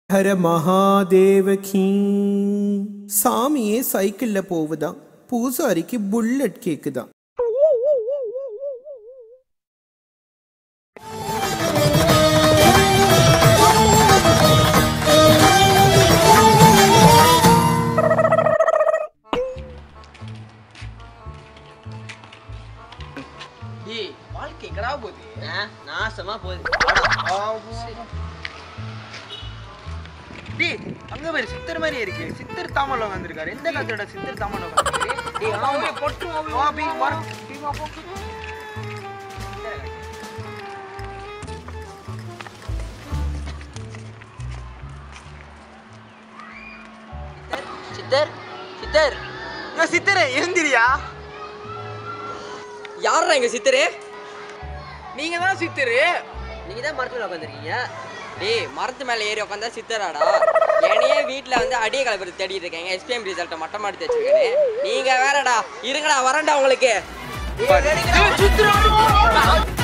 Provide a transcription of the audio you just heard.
ஹர மகாதேவகி சாமியே சைக்கிள்ல போகுதாம் பூசாரிக்கு புல்லட் கேக்குதாம் ஏய் வாழ்க்கை எங்கடா போகுது நாசமா போகுது டேய் அங்க பாரு சித்தர் மாதிரி இருக்கு சித்தர் தாமல வந்திருக்காரு எந்த காலத்தோட சித்தர் தாமல வந்திருக்காரு டேய் ஆமா பொட்டு வா பீ வர பீ வா போ சித்தர் சித்தர் நான் சித்தரே எழுந்திரியா யாரா எங்க சித்தரு நீங்க தான் சித்தரு நீங்க தான் மரத்துல உட்காந்துருக்கீங்க டேய் மரத்து மேல ஏறி உட்காந்தா சித்தராடா என்னையே வீட்ல வந்து அடிய கலப்பது தேடிட்டு இருக்கேன் எஸ்பிஎம் ரிசல்ட்டை மட்டம் மாட்டி வச்சிருக்கேன் நீங்க வேறடா இருங்கடா வரேன்டா உங்களுக்கு சித்தரா